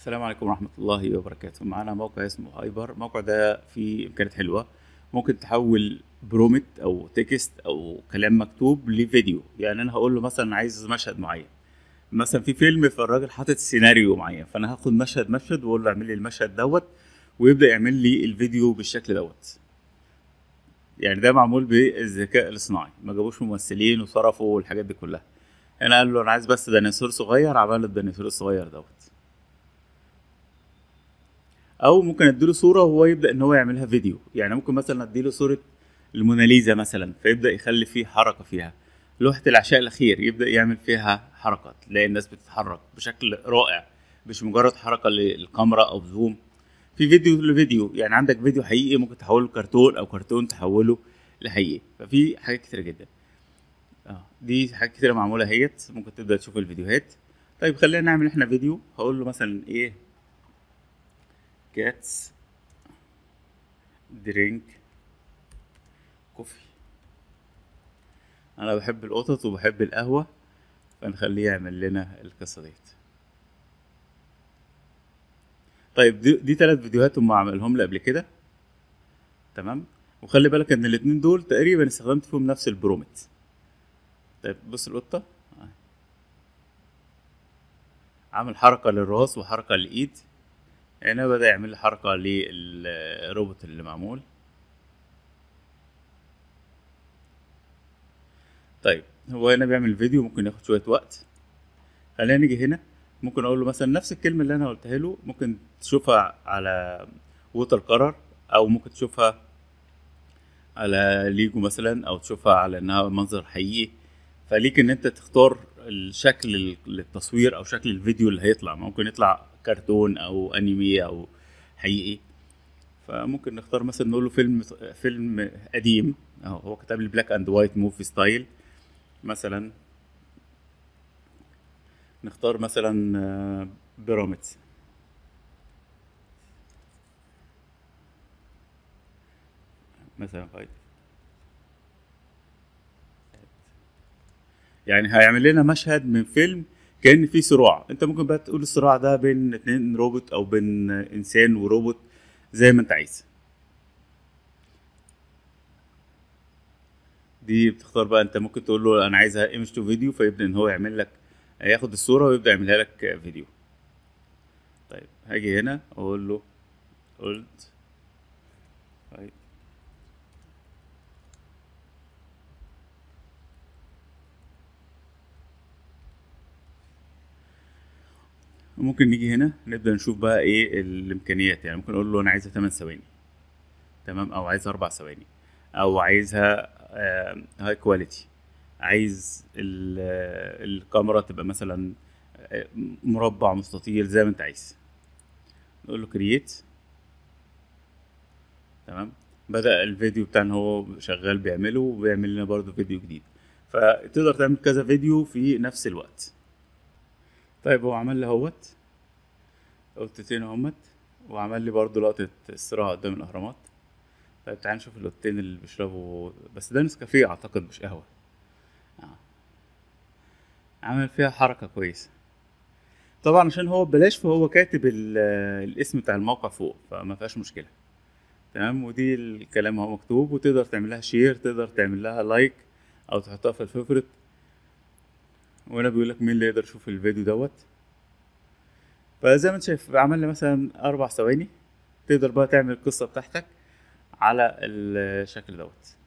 السلام عليكم ورحمة الله وبركاته معانا موقع اسمه هايبر الموقع ده فيه إمكانيات حلوة ممكن تحول برومت أو تكست أو كلام مكتوب لفيديو يعني أنا هقول له مثلا عايز مشهد معين مثلا في فيلم فالراجل حاطط سيناريو معين فأنا هاخد مشهد مشهد وأقول له اعمل لي المشهد دوت ويبدأ يعمل لي الفيديو بالشكل دوت يعني ده معمول بالذكاء الاصطناعي ما جابوش ممثلين وصرفوا والحاجات دي كلها هنا قال له انا عايز بس ديناصور صغير عمل له الديناصور الصغير دوت او ممكن اديله صوره وهو يبدا ان هو يعملها فيديو يعني ممكن مثلا اديله صوره الموناليزا مثلا فيبدا يخلي فيه حركه فيها لوحه العشاء الاخير يبدا يعمل فيها حركات تلاقي الناس بتتحرك بشكل رائع مش مجرد حركه للكاميرا او زوم في فيديو لفيديو يعني عندك فيديو حقيقي ممكن تحوله كرتون او كرتون تحوله لحقيقي ففي حاجات كتيره جدا اه دي حاجات كتيره معموله اهيت ممكن تبدا تشوف الفيديوهات طيب خلينا نعمل احنا فيديو هقول له مثلا ايه cats drink coffee انا بحب القطط وبحب القهوة فنخليه يعمل لنا القصة ديت طيب دي, دي تلات فيديوهات هم عملهم لي قبل كده تمام وخلي بالك ان الاتنين دول تقريبا استخدمت فيهم نفس البرومت طيب بص القطة عامل حركة للراس وحركة للإيد هنا بدأ يعمل لي حركة للروبوت اللي معمول طيب هو هنا بيعمل فيديو ممكن ياخد شوية وقت خلينا نيجي هنا ممكن اقول له مثلا نفس الكلمة اللي انا قلتها له ممكن تشوفها على ووتر كرر او ممكن تشوفها على ليجو مثلا او تشوفها على انها منظر حقيقي فليك ان انت تختار الشكل للتصوير او شكل الفيديو اللي هيطلع ممكن يطلع كرتون او انمي او حقيقي فممكن نختار مثلا نقول له فيلم فيلم قديم اهو هو كتب لي بلاك اند وايت موفي ستايل مثلا نختار مثلا بيراميدز مثلا فايت يعني هيعمل لنا مشهد من فيلم كان في صراع انت ممكن بقى تقول الصراع ده بين اتنين روبوت او بين انسان وروبوت زي ما انت عايز دي بتختار بقى انت ممكن تقول له انا عايزها ايمج تو فيديو فيبدا ان هو يعمل لك ياخد الصوره ويبدا يعملها لك فيديو طيب هاجي هنا اقول له قلت طيب ممكن نيجي هنا نبدا نشوف بقى ايه الامكانيات يعني ممكن اقول له انا عايزها 8 ثواني تمام او عايزها 4 ثواني او عايزها هاي كواليتي عايز الكاميرا تبقى مثلا مربع مستطيل زي ما انت عايز نقول له كرييت تمام بدا الفيديو بتاعنا هو شغال بيعمله وبيعمل لنا برضو فيديو جديد فتقدر تعمل كذا فيديو في نفس الوقت طيب هو عمل لي اهوت قطتين اهمت وعمل لي برضو لقطة استراحة قدام الأهرامات طيب تعال نشوف القطتين اللي بيشربوا بس ده نسكافيه أعتقد مش قهوة آه. عمل فيها حركة كويسة طبعا عشان هو ببلاش فهو كاتب الاسم بتاع الموقع فوق فما فيهاش مشكلة تمام ودي الكلام اهو مكتوب وتقدر تعمل لها شير تقدر تعمل لها لايك او تحطها في الفيفوريت وهنا بيقول لك مين اللي يقدر يشوف الفيديو دوت فزي ما انت شايف عمل لي مثلا اربع ثواني تقدر بقى تعمل القصه بتاعتك على الشكل دوت